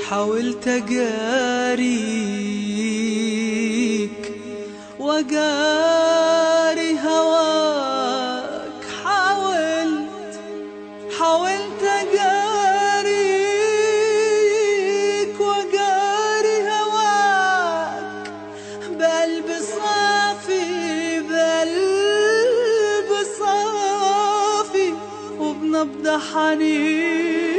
حاولت أجاريك وجاري هواك حاولت حاولت أجاريك وجاري هواك بقلب صافي بقلب صافي وبنبض حنين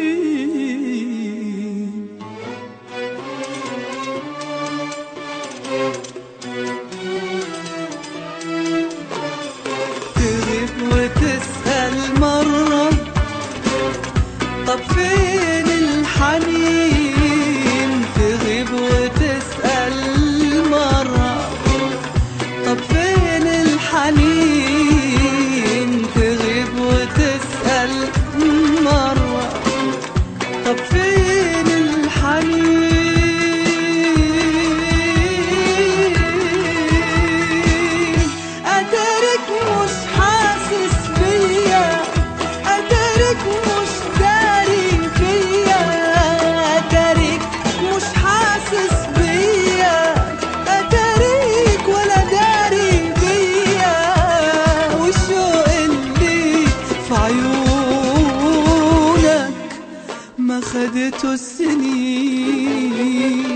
تغيب وتسأل مرة طب فين الحنين تغيب وتسأل مرة طب فين الحنين تغيب وتسأل مرة طب فين الحنين أدرك مش حاسس بيا أدرك مش داري فيا أدرك مش حاسس بيا أدرك ولا داري بيا والشوق اللي في عيونك ما خدته السنين